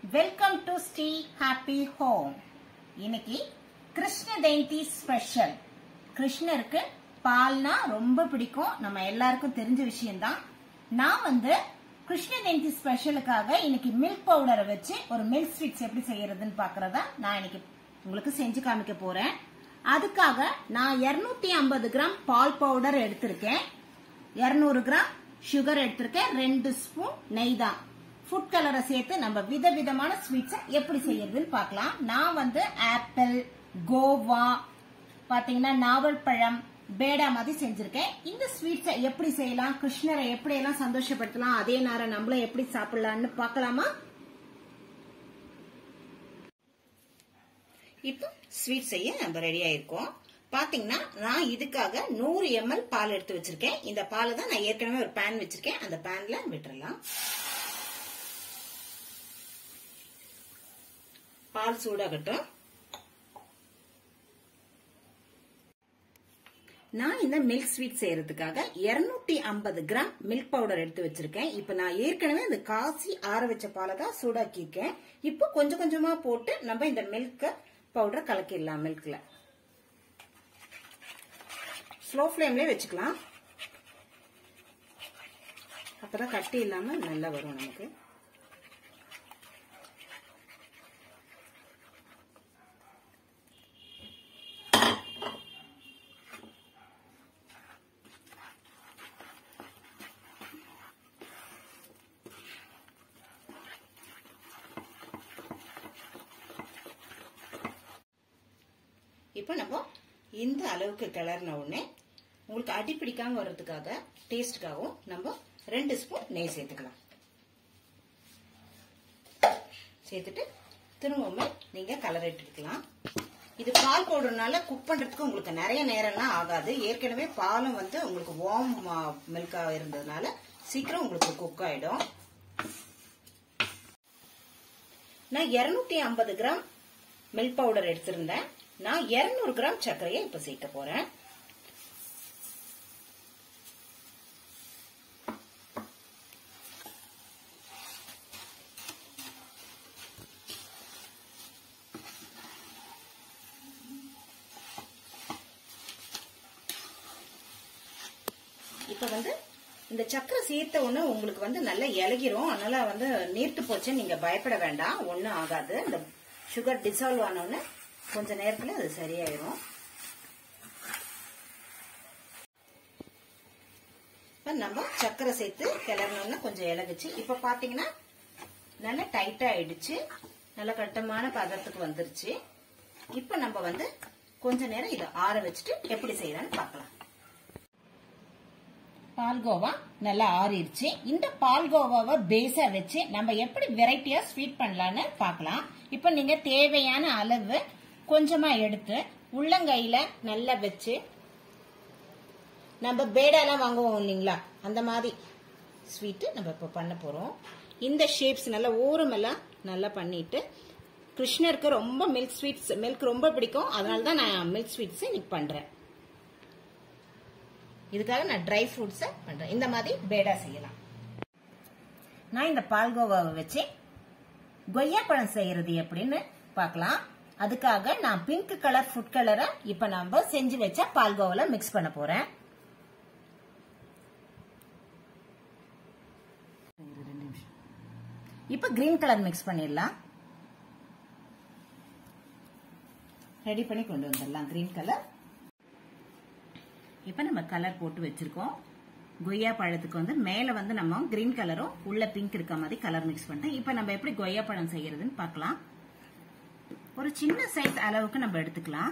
welcome to Sri happy home இன்னைக்கு Krishna Jayanthi special கிருஷ்ணருக்கு பால்னா ரொம்ப பிடிக்கும் நம்ம எல்லாருக்கும் தெரிஞ்ச விஷயம்தான் நான் வந்து கிருஷ்ண ஜெயந்தி ஸ்பெஷலுக்காக இன்னைக்கு மில்க் பவுடரை வச்சு ஒரு மில்க் ஸ்வீட்ஸ் எப்படி செய்யறதுன்னு பாக்குறதா நான் இன்னைக்கு உங்களுக்கு செஞ்சு காமிக்க போறேன் அதுக்காக நான் 250 ஐம்பது கிராம் பால் பவுடர் எடுத்திருக்கேன் 200 கிராம் சுகர் எடுத்திருக்கேன் ரெண்டு ஸ்பூன் நெய் தான் ஃபுட் கலரை சேர்த்து நம்ம விதவிதமான ஸ்வீட்ஸை எப்படி செய்யறதுன்னு பார்க்கலாம் நான் வந்து ஆப்பிள் கோவா பாத்தீங்கன்னா நாவல் பழம் பேடா மாதிரி செஞ்சிருக்கேன் இந்த ஸ்வீட்ஸை எப்படி செய்யலாம் கிருஷ்ணரை எப்படி எல்லாம் சந்தோஷப்படுத்தலாம் அதே நேரம் நம்மளும் எப்படி சாப்பிடலாம்னு பார்க்கலாமா இப்போ ஸ்வீட் செய்ய நம்ம ரெடி ஆயிருக்கோம் பாத்தீங்கன்னா நான் இதுக்காக நூறு எம்எல் பால் எடுத்து வச்சிருக்கேன் இந்த பாலை தான் நான் ஏற்கனவே ஒரு பேன் வச்சிருக்கேன் அந்த பேன்ல விட்டுறலாம் பால் சூடாகட்டும் நான் இந்த மில்க் ஸ்வீட் செய்யறதுக்காக 250 ஐம்பது கிராம் மில்க் பவுடர் எடுத்து வச்சிருக்கேன் இப்ப நான் ஏற்கனவே இந்த காசி ஆற வச்ச பாலை தான் சூடாக்கியிருக்கேன் இப்போ கொஞ்சம் கொஞ்சமா போட்டு நம்ம இந்த மில்க் பவுடர் கலக்கிடலாம் மில்க்ல ஸ்லோ ஃப்ளேம்லயே வச்சுக்கலாம் அப்பதான் கட்டி இல்லாம நல்லா வரும் நமக்கு இப்போ நம்ம இந்த அளவுக்கு கிளறின உடனே உங்களுக்கு அடி பிடிக்காம வர்றதுக்காக டேஸ்ட்டுக்காகவும் நம்ம ரெண்டு ஸ்பூன் நெய் சேர்த்துக்கலாம் சேர்த்துட்டு திரும்பவும் நீங்க கலரிட்டுக்கலாம் இது பால் பவுடர்னால குக் பண்றதுக்கு உங்களுக்கு நிறைய நேரம்லாம் ஆகாது ஏற்கனவே பாலும் வந்து உங்களுக்கு வார்ம் மில்கா இருந்ததுனால சீக்கிரம் உங்களுக்கு குக் ஆயிடும் நான் 250 ஐம்பது கிராம் மில்க் பவுடர் எடுத்திருந்தேன் நான் 200 கிராம் சர்க்கரையை இப்ப சேர்க்க போறேன் இப்ப வந்து இந்த சக்கரை சேர்த்த உடனே உங்களுக்கு வந்து நல்லா இலகிரும் அதனால வந்து நீர்த்து போச்சு நீங்க பயப்பட வேண்டாம் ஒன்னும் ஆகாது இந்த சுகர் டிசால்வ் ஆனோன்னு கொஞ்ச நேரத்துல அது சரியாயிரும் இப்ப நம்ம சக்கரை சேர்த்து கிளறணும்னா கொஞ்சம் இலகுச்சு இப்ப பாத்தீங்கன்னா நல்லா டைட்டா ஆயிடுச்சு நல்ல கட்டமான பதத்துக்கு வந்துருச்சு இப்ப நம்ம வந்து கொஞ்ச நேரம் இதை ஆற வச்சுட்டு எப்படி செய்யலாம்னு பார்க்கலாம் பால்கோவா நல்லா ஆறிடுச்சு இந்த பால்கோவாவை பேஸா வச்சு நம்ம எப்படி வெரைட்டியா ஸ்வீட் பண்ணலாம்னு பார்க்கலாம் இப்போ நீங்க தேவையான அளவு கொஞ்சமா எடுத்து உள்ளங்கையில நல்லா வச்சு நம்ம பேடாலாம் வாங்குவோம் இல்லைங்களா அந்த மாதிரி ஸ்வீட்டு நம்ம இப்போ பண்ண போறோம் இந்த ஷேப்ஸ் நல்லா ஓரமெல்லாம் நல்லா பண்ணிட்டு கிருஷ்ணருக்கு ரொம்ப மில்க் ஸ்வீட்ஸ் மில்க் ரொம்ப பிடிக்கும் அதனால தான் நான் மில்க் ஸ்வீட்ஸ் இன்னைக்கு பண்றேன் இதுக்காக நான் ட்ரை ஃப்ரூட்ஸை பண்றேன் இந்த மாதிரி பேடா செய்யலாம் நான் இந்த பால்கோவாவை வச்சு கொய்யா பழம் செய்யறது எப்படின்னு பார்க்கலாம் அதுக்காக நான் பிங்க் கலர் ஃபுட் கலரை இப்ப நம்ம செஞ்சு வச்ச பால்கோவால மிக்ஸ் பண்ண போறேன் இப்ப கிரீன் கலர் மிக்ஸ் பண்ணிடலாம் ரெடி பண்ணி கொண்டு வந்துடலாம் கிரீன் கலர் இப்போ நம்ம கலர் போட்டு வச்சிருக்கோம் கொய்யா பழத்துக்கு வந்து மேலே வந்து நம்ம கிரீன் கலரும் உள்ள பிங்க் இருக்க மாதிரி கலர் மிக்ஸ் பண்ணிட்டோம் இப்போ நம்ம எப்படி கொய்யா பழம் செய்யறதுன்னு பார்க்கலாம் ஒரு சின்ன சைஸ் அளவுக்கு நம்ம எடுத்துக்கலாம்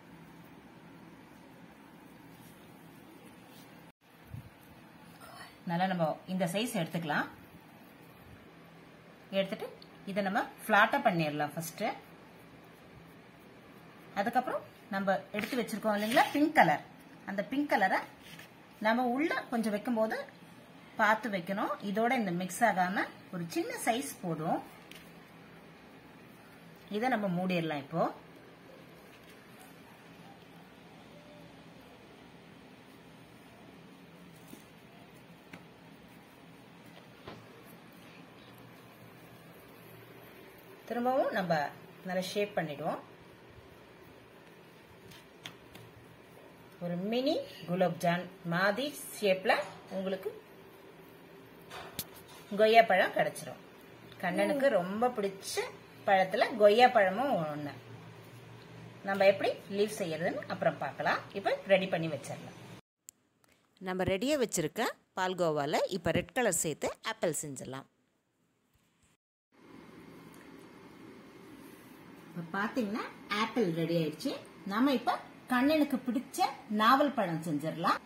நல்லா நம்ம இந்த சைஸ் எடுத்துக்கலாம் எடுத்துட்டு இதை நம்ம ஃபிளாட்டா பண்ணிடலாம் ஃபர்ஸ்ட் அதுக்கப்புறம் நம்ம எடுத்து வச்சிருக்கோம் இல்லைங்களா பிங்க் கலர் அந்த பிங்க் கலரை நம்ம உள்ள கொஞ்சம் வைக்கும்போது பார்த்து வைக்கணும் இதோட இந்த மிக்ஸ் ஆகாம ஒரு சின்ன சைஸ் போதும் இதை நம்ம மூடிடலாம் இப்போ திரும்பவும் நம்ம நல்லா ஷேப் பண்ணிடுவோம் ஒரு மினி குலாப்ஜான் மாதிரி ஷேப்ல உங்களுக்கு கொய்யா பழம் கிடைச்சிரும் கண்ணனுக்கு ரொம்ப பிடிச்ச பழத்துல கொய்யா பழமும் ஒண்ணு நம்ம எப்படி லீவ் செய்யறதுன்னு அப்புறம் பார்க்கலாம் இப்போ ரெடி பண்ணி வச்சிடலாம் நம்ம ரெடியாக வச்சுருக்க பால்கோவாவில் இப்போ ரெட் கலர் சேர்த்து ஆப்பிள் செஞ்சிடலாம் இப்போ பார்த்தீங்கன்னா ஆப்பிள் ரெடி ஆயிடுச்சு நம்ம இப்போ கண்ணனுக்கு பிடிச்ச நாவல் பழம் செஞ்சிடலாம்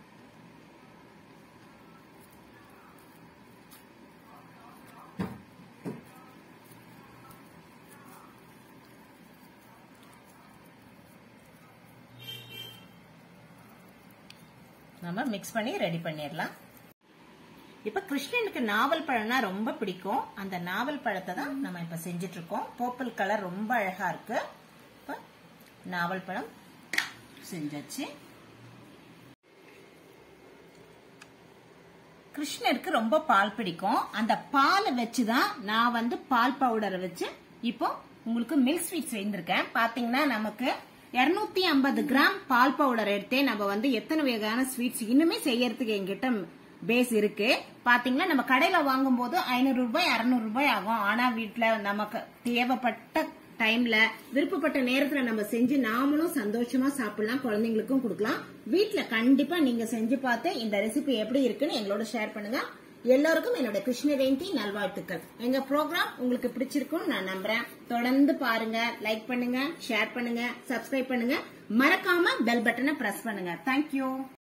நம்ம மிக்ஸ் பண்ணி ரெடி பண்ணிடலாம் இப்ப கிருஷ்ணனுக்கு நாவல் பழம்னா ரொம்ப பிடிக்கும் அந்த நாவல் பழத்தை தான் நம்ம இப்ப செஞ்சுட்டு இருக்கோம் பர்பிள் கலர் ரொம்ப அழகா இருக்கு இப்ப நாவல் பழம் செஞ்சாச்சு கிருஷ்ணருக்கு ரொம்ப பால் பிடிக்கும் அந்த பாலை வச்சுதான் நான் வந்து பால் பவுடரை வச்சு இப்போ உங்களுக்கு மில்க் ஸ்வீட் செய்திருக்கேன் பாத்தீங்கன்னா நமக்கு 250 ஐம்பது கிராம் பால் பவுடர் எடுத்தே நம்ம வந்து எத்தனை வகையான ஸ்வீட்ஸ் இன்னுமே செய்யறதுக்கு எங்கிட்ட பேஸ் இருக்கு பாத்தீங்கன்னா நம்ம கடையில வாங்கும் போது ஐநூறு ரூபாய் அறுநூறு ரூபாய் ஆகும் ஆனா வீட்டுல நமக்கு தேவைப்பட்ட டைம்ல விருப்பப்பட்ட நேரத்துல நம்ம செஞ்சு நாமளும் சந்தோஷமா சாப்பிடலாம் குழந்தைங்களுக்கும் கொடுக்கலாம் வீட்ல கண்டிப்பா நீங்க செஞ்சு பார்த்து இந்த ரெசிபி எப்படி இருக்குன்னு எங்களோட ஷேர் பண்ணுங்க எல்லாருக்கும் என்னோட கிருஷ்ண ஜெயந்தி நல்வாழ்த்துக்கள் எங்க ப்ரோக்ராம் உங்களுக்கு பிடிச்சிருக்கும்னு நான் நம்புறேன் தொடர்ந்து பாருங்க லைக் பண்ணுங்க ஷேர் பண்ணுங்க சப்ஸ்கிரைப் பண்ணுங்க மறக்காம பெல் பட்டனை பிரஸ் பண்ணுங்க தேங்க்யூ